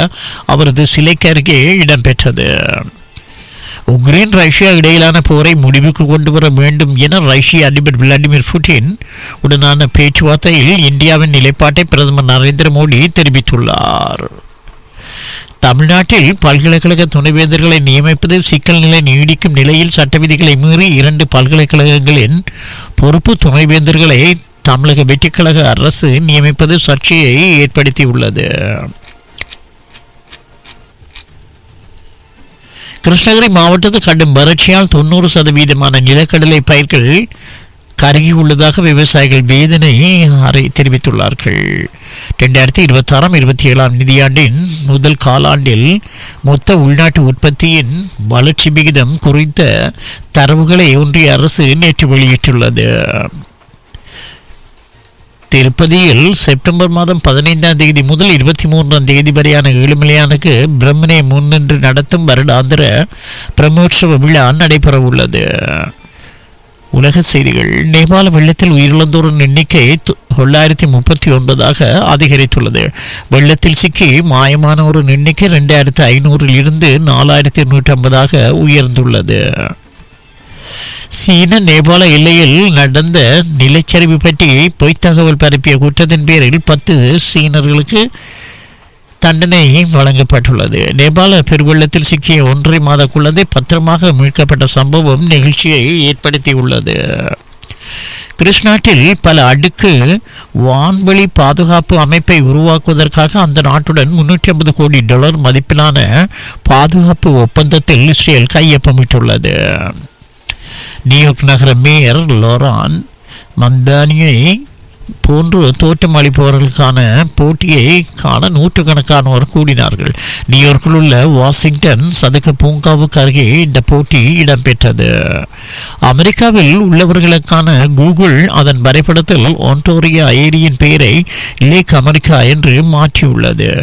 அவரது சிலைக்கு அருகே இடம்பெற்றது உக்ரைன் ரஷ்யா இடையிலான போரை முடிவுக்கு கொண்டு வர வேண்டும் என ரஷ்ய அதிபர் விளாடிமிர் புட்டின் உடனான பேச்சுவார்த்தையில் இந்தியாவின் நிலைப்பாட்டை பிரதமர் நரேந்திர மோடி தெரிவித்துள்ளார் தமிழ்நாட்டில் பல்கலைக்கழக துணைவேந்தர்களை நியமிப்பதில் சிக்கல் நிலை நீடிக்கும் நிலையில் சட்ட விதிகளை மீறி இரண்டு பல்கலைக்கழகங்களின் பொறுப்பு துணைவேந்தர்களை தமிழக வெற்றிக்கழக அரசு நியமிப்பது சர்ச்சையை ஏற்படுத்தியுள்ளது கிருஷ்ணகிரி மாவட்டத்தில் கடும் வறட்சியால் தொண்ணூறு சதவீதமான நிலக்கடலை பயிர்கள் கருகியுள்ளதாக விவசாயிகள் வேதனை அறி தெரிவித்துள்ளார்கள் ரெண்டாயிரத்தி இருபத்தி ஆறாம் இருபத்தி ஏழாம் நிதியாண்டின் முதல் காலாண்டில் மொத்த உள்நாட்டு உற்பத்தியின் வளர்ச்சி விகிதம் குறித்த தரவுகளை ஒன்றிய அரசு நேற்று வெளியிட்டுள்ளது திருப்பதியில் செப்டம்பர் மாதம் பதினைந்தாம் தேதி முதல் இருபத்தி மூன்றாம் தேதி வரையான ஏழுமலையானுக்கு பிரம்மனை முன்னின்று நடத்தும் வருடாந்திர பிரம்மோற்சவ விழா நடைபெற உள்ளது உலக செய்திகள் நேபாள வெள்ளத்தில் உயிரிழந்தோரின் எண்ணிக்கை தொ- தொள்ளாயிரத்தி முப்பத்தி ஒன்பதாக அதிகரித்துள்ளது வெள்ளத்தில் சிக்கி மாயமானோரின் எண்ணிக்கை ரெண்டாயிரத்தி ஐநூறில் இருந்து நாலாயிரத்தி இருநூற்றி ஐம்பதாக உயர்ந்துள்ளது சீன நேபாள எல்லையில் நடந்த நிலச்சரிவு பற்றி பொய்த் தகவல் பரப்பிய குற்றத்தின் பேரில் பத்து சீனர்களுக்கு தண்டனை வழங்கப்பட்டுள்ளது நேபாள பெருவெள்ளத்தில் சிக்கிய ஒன்றரை மாத குழந்தை பத்திரமாக மீட்கப்பட்ட சம்பவம் நிகழ்ச்சியை ஏற்படுத்தியுள்ளது கிருஷ்ணாட்டில் பல அடுக்கு வான்வெளி பாதுகாப்பு அமைப்பை உருவாக்குவதற்காக அந்த நாட்டுடன் முன்னூற்றி ஐம்பது கோடி டாலர் மதிப்பிலான பாதுகாப்பு ஒப்பந்தத்தில் இஸ்ரேல் கையொப்பமிட்டுள்ளது நியூயார்க் நகர மேயர் லோரான் மந்தானியை போன்று தோற்றம் அளிப்பவர்களுக்கான போட்டியை காண நூற்றுக்கணக்கானோர் கூடினார்கள் நியூயார்க்கில் உள்ள வாஷிங்டன் சதுக்க பூங்காவுக்கு அருகே இந்த போட்டி இடம்பெற்றது அமெரிக்காவில் உள்ளவர்களுக்கான கூகுள் அதன் வரைபடத்தில் ஒன்டோரியா ஏரியின் பெயரை லேக் அமெரிக்கா என்று மாற்றியுள்ளது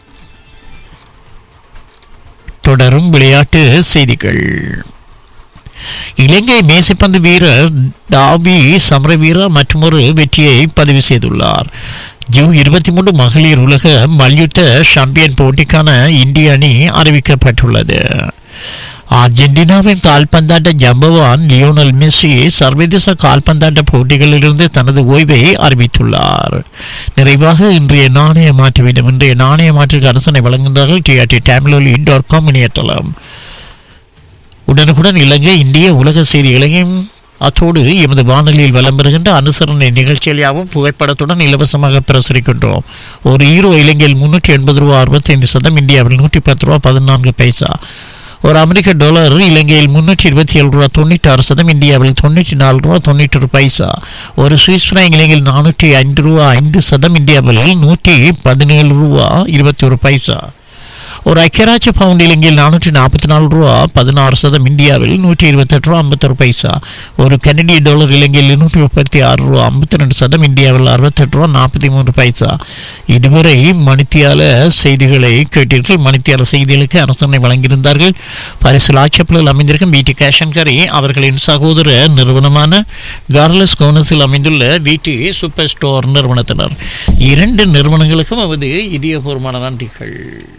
தொடரும் விளையாட்டு செய்திகள் இலங்கை மேசைப்பந்து வீரர் டாபி சமரவீரா மற்றொரு வெற்றியை பதிவு செய்துள்ளார் ஜூ இருபத்தி மூன்று மகளிர் உலக மல்யுத்த சாம்பியன் போட்டிக்கான இந்திய அணி அறிவிக்கப்பட்டுள்ளது அர்ஜென்டினாவின் கால்பந்தாட்ட ஜம்பவான் லியோனல் மெஸ்ஸி சர்வதேச கால்பந்தாட்ட போட்டிகளிலிருந்து தனது ஓய்வை அறிவித்துள்ளார் நிறைவாக இன்றைய நாணய மாற்று வீதம் இன்றைய நாணய மாற்றுக்கு அரசனை வழங்குகின்றார்கள் டிஆர்டி டேம்லோலி டாட் காம் இணையதளம் உடனுக்குடன் இலங்கை இந்திய உலக செய்திகளையும் அத்தோடு எமது வானொலியில் வலம் பெறுகின்ற அனுசரணை நிகழ்ச்சிகள் யாவும் புகைப்படத்துடன் இலவசமாக பிரசுரிக்கின்றோம் ஒரு ஈரோ இலங்கையில் முன்னூற்றி எண்பது ரூபா அறுபத்தைந்து சதம் இந்தியாவில் நூற்றி பத்து ரூபா பதினான்கு பைசா ஒரு அமெரிக்க டாலர் இலங்கையில் முன்னூற்றி இருபத்தி ஏழு ரூபா தொண்ணூற்றி ஆறு சதம் இந்தியாவில் தொண்ணூற்றி நாலு ரூபா தொண்ணூற்றி ஒரு பைசா ஒரு சுவிஸ் பிராங்க் இலங்கையில் நானூற்றி ஐந்து ரூபா ஐந்து சதம் இந்தியாவில் நூற்றி பதினேழு ரூபா இருபத்தி ஒரு பைசா ஒரு ஐக்கியராட்சிய பவுண்ட் இலங்கையில் நானூற்றி நாற்பத்தி நாலு ரூபா பதினாறு சதம் இந்தியாவில் நூற்றி இருபத்தெட்டு ரூபா ஐம்பத்தொரு பைசா ஒரு கனடிய டாலர் இலங்கையில் நூற்றி முப்பத்தி ஆறு ரூபா ஐம்பத்தி ரெண்டு சதம் இந்தியாவில் அறுபத்தெட்டு ரூபா நாற்பத்தி மூன்று பைசா இதுவரை மணித்தியால செய்திகளை கேட்டீர்கள் மணித்தியால செய்திகளுக்கு அரசனை வழங்கியிருந்தார்கள் பரிசில் ஆட்சப்பில் அமைந்திருக்கும் வீட்டு கேஷன் கரி அவர்களின் சகோதர நிறுவனமான கார்லஸ் கோனஸில் அமைந்துள்ள வீட்டு சூப்பர் ஸ்டோர் நிறுவனத்தினர் இரண்டு நிறுவனங்களுக்கும் அவது இதயபூர்வமான நன்றிகள்